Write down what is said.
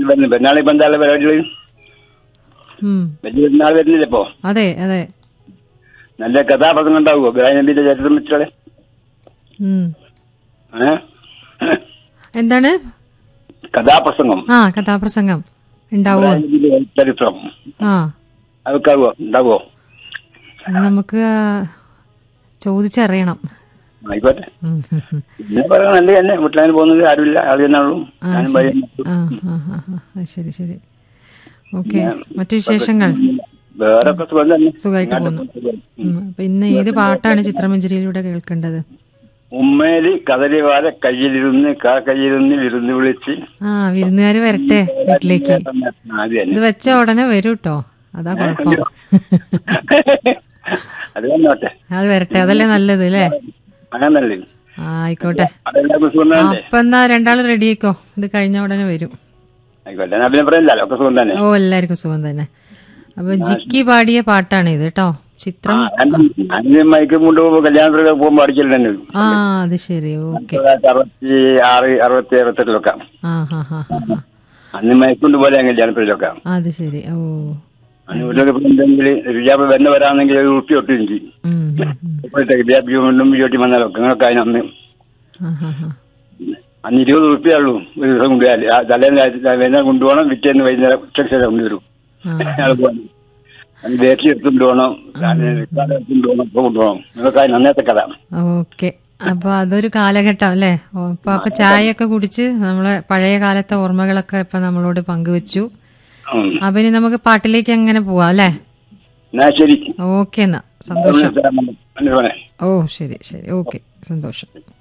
വരുന്നു പെരുന്നാൾ ഇപ്പൊ എന്താ പരിപാടികൾ ഉം വലിയ പെരുന്നാൾ വരുന്നില്ല ഇപ്പോ അതെ അതെ നല്ല കഥാപ്രസംഗം ഉണ്ടാവുമോ ഗ്രാമീണ ചരിത്രം വെച്ചാല് ഉം ഏഹ് എന്താണ് കഥാപ്രസംഗം ആ കഥാപ്രസംഗം ഉണ്ടാവോ ഗ്രാമീണ ചരിത്രം ആ അതൊക്കെ ആവുമോ ഉണ്ടാവുമോ അത് നമുക്ക് ആ, ചോദിച്ചറിയണം ആയിക്കോട്ടെ ഉം, ഉം, ഉം. പിന്നെ പറയാൻ നല്ല തന്നെ വീട്ടിലാണ് പോകുന്നത് ആരുമില്ല ആൾ തന്നെ ഉള്ളൂ ആ, ഞാനും ശരി. ഭാര്യയും ആ ആ ആ, ആ, ആ, ശരി ശരി ഓക്കെ മറ്റു വിശേഷങ്ങൾ വേറെ ഒക്കെ സുഖം തന്നെ സുഖമായിട്ട് പോകുന്നു ഉം, അപ്പൊ ഇന്ന് ഏത് പാട്ടാണ് ചിത്രമഞ്ജരിയിലൂടെ കേൾക്കേണ്ടത് ഉമ്മേലി കദലിവാല കയ്യിലിരുന്ന് കാ കയ്യിലിരുന്ന് വിരുന്ന് വിളിച്ച് ആ വിരുന്നുകാര് വരട്ടെ വീട്ടിലേക്ക് അത് തന്നെ ഇത് വെച്ച ഉടനെ വരൂ കേട്ടോ അതാ കുഴപ്പം അത് തന്നോട്ടെ അത് വരട്ടെ അതല്ലേ നല്ലത് അല്ലേ അങ്ങനെ നല്ല ആ, ആയിക്കോട്ടെ അതെല്ലാവർക്കും സുഖം തന്നെ അപ്പൊ എന്നാ രണ്ടാളും റെഡി ആയിക്കോ ഇത് കഴിഞ്ഞ ഉടനെ വരും ആയിക്കോട്ടെ ഞാൻ പിന്നെ പറയില്ലല്ലോ ഒക്കെ സുഖം തന്നെ ഓ എല്ലാവർക്കും സുഖം തന്നെ അപ്പൊ ജിക്കി പാടിയ പാട്ടാണ് ഇത് കേട്ടോ ചിത്രം അഞ്ച് മൈക്കും കൊണ്ട് പോകുമ്പോ കല്യാണത്തിലൊക്കെ പോകുമ്പോ അടിച്ചിട്ടുണ്ട് ആ അത് ശരി ഓക്കെ അറുപത്തി ആറ് അറുപത്തി അറുപത്തെട്ടിലൊക്കെ ആ ഹാ ഹാ ഹാ ഹാ. അന്ന് മയക്കൊണ്ട് പോലെ കല്യാണത്തിലൊക്കെ അത് ശരി ഓ അന്ന് വീട്ടിലൊക്കെ എന്തെങ്കിലും രുചാപ്പ് വന്ന വരാണെങ്കിൽ ഒരു ഉറുപ്പി ഒട്ടി എനിക്ക് ഉം, ഉം, ഉം. ഇപ്പോഴത്തെ രുചാപ്പി വീണ്ടും വീട്ടി വന്നാലൊക്കെ നിങ്ങൾക്ക് അതിന് അന്ന് ആ, ഹാ, ഹാ. അന്ന് ഇരുപത് ഉറുപ്പിയുള്ളൂ ഒരു ദിവസം കൊണ്ടുപോയാൽ ആ തലേന്ന് രാത്രി വൈകുന്നേരം കൊണ്ടുപോകണം പിറ്റേന്ന് വൈകുന്നേരം ഉച്ചയ്ക്ക് ശേഷം കൊണ്ടുവരും ആ, അയാൾ പോകണം അന്ന് ബേക്കറി എടുത്തുകൊണ്ട് പോകണം റിക്കാർഡ് എടുത്തുകൊണ്ട് പോകണം ഇപ്പൊ കൊണ്ടുപോകണം നിങ്ങൾക്ക് അതിന് അന്നത്തെ കഥ ഓക്കെ അപ്പൊ അതൊരു കാലഘട്ടം അല്ലേ ഓ, അപ്പൊ അപ്പൊ ചായയൊക്കെ കുടിച്ച് നമ്മളെ പഴയ കാലത്തെ ഓർമ്മകളൊക്കെ ഇപ്പൊ നമ്മളോട് പങ്കുവെച്ചു ഉം. അപ്പൊ ഇനി നമുക്ക് പാട്ടിലേക്ക് അങ്ങനെ പോവാം അല്ലേ എന്നാ ശരി ഓക്കെ എന്നാ സന്തോഷം മനസ്സിലായി ഓ ശരി ശരി ഓക്കെ സന്തോഷം